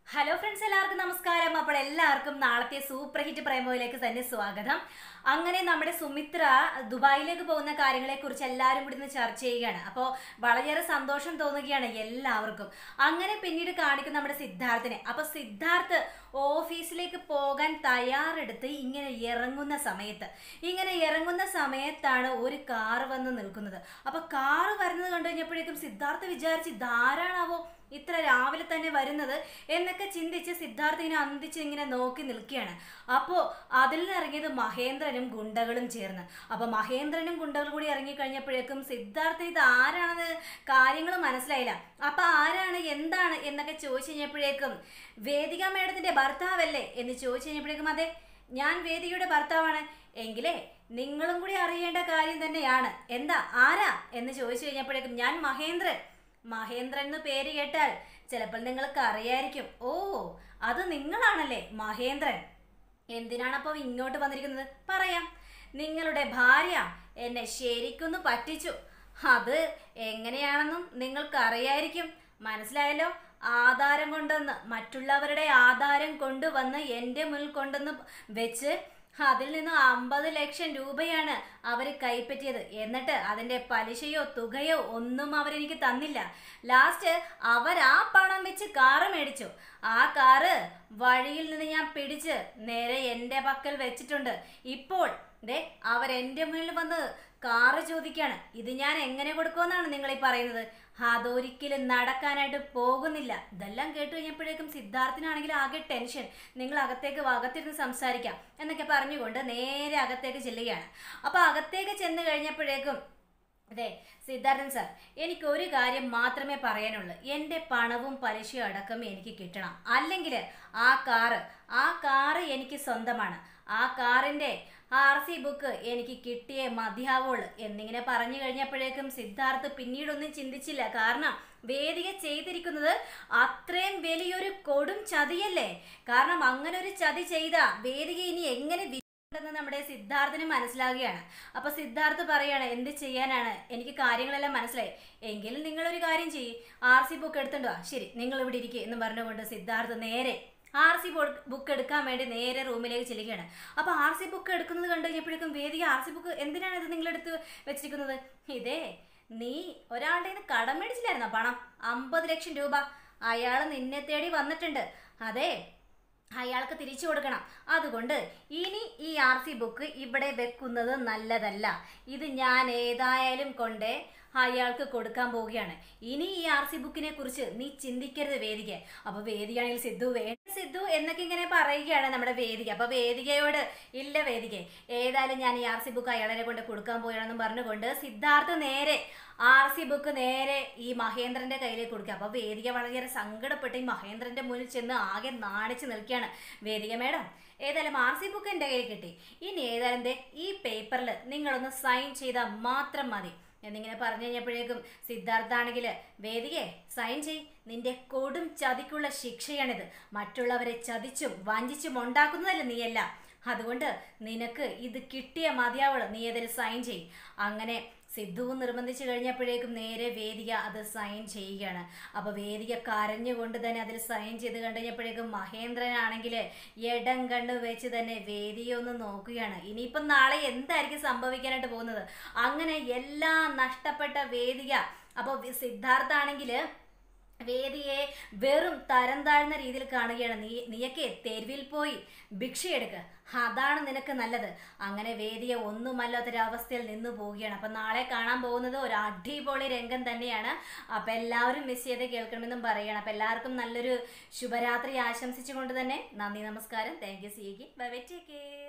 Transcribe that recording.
hello friends എല്ലാവർക്കും നമസ്കാരം അപ്പോൾ എല്ലാവർക്കും നാളത്തെ സൂപ്പർ ഹിറ്റ് പ്രേമോയിലേക്ക് തന്നെ സ്വാഗതം അങ്ങനെ നമ്മുടെ സുമിത്ര ദുബായിലേക്ക് പോകുന്ന കാര്യങ്ങളെ കുറിച്ച് എല്ലാവരും കൂടി ഇന്ന് ചർച്ച ചെയ്യുകയാണ് അപ്പോൾ വളരെയേറെ സന്തോഷം തോന്നുകയാണ് എല്ലാവർക്കും അങ്ങനെ പിന്നീട് കാണിക്കും നമ്മുടെ സിദ്ധാർത്ഥിനെ അപ്പോൾ സിദ്ധാർത്ഥ് ഓഫീസിലേക്ക് പോകാൻ തയ്യാറെടുത്ത് ഇങ്ങനെ ഇറങ്ങുന്ന സമയത്ത് ഇങ്ങനെ ഇറങ്ങുന്ന സമയത്താണ് ഒരു കാറ് വന്ന് നിൽക്കുന്നത് അപ്പോൾ കാറ് വരുന്നത് കണ്ടു കഴിഞ്ഞപ്പോഴേക്കും സിദ്ധാർത്ഥ് വിചാരിച്ച് ഇതാരാണാവോ ഇത്ര രാവിലെ തന്നെ വരുന്നത് എന്നൊക്കെ ചിന്തിച്ച് സിദ്ധാർത്ഥ ഇങ്ങനെ അന്തിച്ച് ഇങ്ങനെ നോക്കി നിൽക്കുകയാണ് അപ്പോൾ അതിൽ നിന്ന് ഇറങ്ങിയത് മഹേന്ദ്രനും ഗുണ്ടകളും ചേർന്ന് അപ്പോൾ മഹേന്ദ്രനും ഗുണ്ടകളും കൂടി ഇറങ്ങിക്കഴിഞ്ഞപ്പോഴേക്കും സിദ്ധാർത്ഥ ഇത് ആരാണെന്ന് കാര്യങ്ങൾ മനസ്സിലായില്ല അപ്പോൾ ആരാണ് എന്താണ് എന്നൊക്കെ ചോദിച്ചു കഴിഞ്ഞപ്പോഴേക്കും വേദിക മേഡത്തിന്റെ ഭർത്താവല്ലേ എന്ന് ചോദിച്ചു കഴിഞ്ഞപ്പോഴേക്കും അതെ ഞാൻ വേദികയുടെ ഭർത്താവാണ് എങ്കിലേ നിങ്ങളും കൂടി അറിയേണ്ട കാര്യം തന്നെയാണ് എന്താ ആരാ എന്ന് ചോദിച്ചു കഴിഞ്ഞപ്പോഴേക്കും ഞാൻ മഹേന്ദ്രൻ മഹേന്ദ്രൻ എന്ന് പേര് കേട്ടാൽ ചിലപ്പോൾ നിങ്ങൾക്ക് അറിയായിരിക്കും ഓ അത് നിങ്ങളാണല്ലേ മഹേന്ദ്രൻ എന്തിനാണപ്പോൾ ഇങ്ങോട്ട് വന്നിരിക്കുന്നത് പറയാം നിങ്ങളുടെ ഭാര്യ എന്നെ ശരിക്കൊന്ന് പറ്റിച്ചു അത് എങ്ങനെയാണെന്നും നിങ്ങൾക്ക് അറിയായിരിക്കും മനസ്സിലായല്ലോ ആധാരം കൊണ്ടുവന്ന് മറ്റുള്ളവരുടെ ആധാരം കൊണ്ടുവന്ന് എൻ്റെ മുന്നിൽ കൊണ്ടുവന്ന് വെച്ച് അതിൽ നിന്ന് അമ്പത് ലക്ഷം രൂപയാണ് അവർ കൈപ്പറ്റിയത് എന്നിട്ട് അതിൻ്റെ പലിശയോ തുകയോ ഒന്നും അവരെനിക്ക് തന്നില്ല ലാസ്റ്റ് അവർ ആ പണം വെച്ച് കാറ് മേടിച്ചു ആ കാറ് വഴിയിൽ നിന്ന് ഞാൻ പിടിച്ച് നേരെ എൻ്റെ പക്കൽ വെച്ചിട്ടുണ്ട് ഇപ്പോൾ ദേ അവരെൻ്റെ മുന്നിൽ വന്ന് കാറ് ചോദിക്കാണ് ഇത് ഞാൻ എങ്ങനെ കൊടുക്കുമെന്നാണ് നിങ്ങൾ ഈ പറയുന്നത് അതൊരിക്കലും നടക്കാനായിട്ട് പോകുന്നില്ല ഇതെല്ലാം കേട്ട് കഴിഞ്ഞപ്പോഴേക്കും സിദ്ധാർത്ഥിനാണെങ്കിൽ ആകെ ടെൻഷൻ നിങ്ങൾ അകത്തേക്ക് അകത്തിരുന്ന് സംസാരിക്കാം എന്നൊക്കെ പറഞ്ഞുകൊണ്ട് നേരെ അകത്തേക്ക് ചെല്ലുകയാണ് അപ്പോൾ അകത്തേക്ക് ചെന്ന് കഴിഞ്ഞപ്പോഴേക്കും അതെ സിദ്ധാർത്ഥൻ സാർ എനിക്ക് ഒരു കാര്യം മാത്രമേ പറയാനുള്ളൂ എൻ്റെ പണവും പലിശയും അടക്കം എനിക്ക് കിട്ടണം അല്ലെങ്കിൽ ആ കാറ് ആ കാറ് എനിക്ക് സ്വന്തമാണ് ആ കാറിൻ്റെ ആർ സി ബുക്ക് എനിക്ക് കിട്ടിയേ മതിയാവുള്ളൂ എന്നിങ്ങനെ പറഞ്ഞു കഴിഞ്ഞപ്പോഴേക്കും സിദ്ധാർത്ഥ് പിന്നീടൊന്നും ചിന്തിച്ചില്ല കാരണം വേദിക ചെയ്തിരിക്കുന്നത് അത്രയും വലിയൊരു കൊടും ചതിയല്ലേ കാരണം അങ്ങനെ ഒരു ചതി ചെയ്ത വേദിക ഇനി എങ്ങനെ ഉണ്ടെന്ന് നമ്മുടെ സിദ്ധാർത്ഥിന് മനസ്സിലാകുകയാണ് അപ്പൊ സിദ്ധാർത്ഥ് പറയാണ് എന്ത് ചെയ്യാനാണ് എനിക്ക് കാര്യങ്ങളെല്ലാം മനസ്സിലായി എങ്കിലും നിങ്ങളൊരു കാര്യം ചെയ്യ് ആർ സി ബുക്ക് എടുത്തുണ്ടോ ശരി നിങ്ങൾ ഇവിടെ ഇരിക്കുക എന്ന് പറഞ്ഞുകൊണ്ട് സിദ്ധാർത്ഥ് നേരെ ആർ സി ബുക്ക് എടുക്കാൻ വേണ്ടി നേരെ റൂമിലേക്ക് ചെല്ലുകയാണ് അപ്പോൾ ആർ സി ബുക്ക് എടുക്കുന്നത് കണ്ടു കഴിഞ്ഞപ്പോഴേക്കും വേദിക ആർ സി ബുക്ക് എന്തിനാണ് ഇത് നിങ്ങൾ എടുത്ത് വെച്ചിരിക്കുന്നത് ഇതേ നീ ഒരാളുടെ നിന്ന് കടം മേടിച്ചില്ലായിരുന്നോ പണം അമ്പത് ലക്ഷം രൂപ അയാൾ നിന്നെ തേടി വന്നിട്ടുണ്ട് അതെ അയാൾക്ക് തിരിച്ചു കൊടുക്കണം അതുകൊണ്ട് ഇനി ഈ ആർ സി ബുക്ക് ഇവിടെ വെക്കുന്നത് നല്ലതല്ല ഇത് ഞാൻ ഏതായാലും കൊണ്ട് അയാൾക്ക് കൊടുക്കാൻ പോവുകയാണ് ഇനി ഈ ആർ സി ബുക്കിനെ കുറിച്ച് നീ ചിന്തിക്കരുത് വേദിക അപ്പൊ വേദികയാണെങ്കിൽ സിദ്ധു വേണ്ട സിദ്ധു എന്നൊക്കെ ഇങ്ങനെ പറയുകയാണ് നമ്മുടെ വേദിക അപ്പൊ വേദികയോട് ഇല്ല വേദിക ഏതായാലും ഞാൻ ഈ ആർ സി ബുക്ക് അയാളെ കൊണ്ട് കൊടുക്കാൻ പോയാണെന്നും പറഞ്ഞുകൊണ്ട് സിദ്ധാർത്ഥ നേരെ ആർ സി ബുക്ക് നേരെ ഈ മഹേന്ദ്രന്റെ കയ്യിലേക്ക് കൊടുക്കുക അപ്പൊ വേദിക വളരെയേറെ സങ്കടപ്പെട്ട് ഈ മഹേന്ദ്രന്റെ മുന്നിൽ ചെന്ന് ആകെ നാണിച്ച് നിൽക്കുകയാണ് വേദിക മേഡം ഏതായാലും ആർ സി ബുക്ക് എൻ്റെ കയ്യിൽ കിട്ടി ഇനി ഏതായാലും ദേ ഈ പേപ്പറിൽ നിങ്ങളൊന്ന് സൈൻ ചെയ്താൽ മാത്രം മതി എന്നിങ്ങനെ പറഞ്ഞു കഴിഞ്ഞപ്പോഴേക്കും സിദ്ധാർത്ഥാണെങ്കിൽ വേദികെ സൈൻ ചെയ് നിന്റെ കൊടും ചതിക്കുള്ള ശിക്ഷയാണിത് മറ്റുള്ളവരെ ചതിച്ചും വഞ്ചിച്ചും ഉണ്ടാക്കുന്നതല്ല നീയല്ല അതുകൊണ്ട് നിനക്ക് ഇത് കിട്ടിയ മതിയാവള് നീ അതിൽ സൈൻ ചെയ് അങ്ങനെ സിദ്ധുവും നിർബന്ധിച്ചു കഴിഞ്ഞപ്പോഴേക്കും നേരെ വേദിക അത് സൈൻ ചെയ്യുകയാണ് അപ്പോൾ വേദിക കരഞ്ഞുകൊണ്ട് തന്നെ അതിൽ സൈൻ ചെയ്ത് കഴിഞ്ഞപ്പോഴേക്കും മഹേന്ദ്രനാണെങ്കിൽ ഇടം കണ്ണ് വെച്ച് തന്നെ വേദിയെ ഒന്ന് നോക്കുകയാണ് ഇനിയിപ്പം നാളെ എന്തായിരിക്കും സംഭവിക്കാനായിട്ട് പോകുന്നത് അങ്ങനെ എല്ലാം നഷ്ടപ്പെട്ട വേദിക അപ്പോൾ സിദ്ധാർത്ഥാണെങ്കിൽ വേദിയെ വെറും തരം താഴ്ന്ന രീതിയിൽ കാണുകയാണ് നീ നീയൊക്കെ തെരുവിൽ പോയി ഭിക്ഷയെടുക്കുക അതാണ് നിനക്ക് നല്ലത് അങ്ങനെ വേദിയെ ഒന്നുമല്ലാത്തൊരവസ്ഥയിൽ നിന്ന് പോവുകയാണ് അപ്പം നാളെ കാണാൻ പോകുന്നത് ഒരു അടിപൊളി രംഗം തന്നെയാണ് അപ്പം എല്ലാവരും മിസ് ചെയ്ത് കേൾക്കണമെന്നും പറയുകയാണ് അപ്പം എല്ലാവർക്കും നല്ലൊരു ശുഭരാത്രി ആശംസിച്ചുകൊണ്ട് തന്നെ നന്ദി നമസ്കാരം thank you see bye bye take care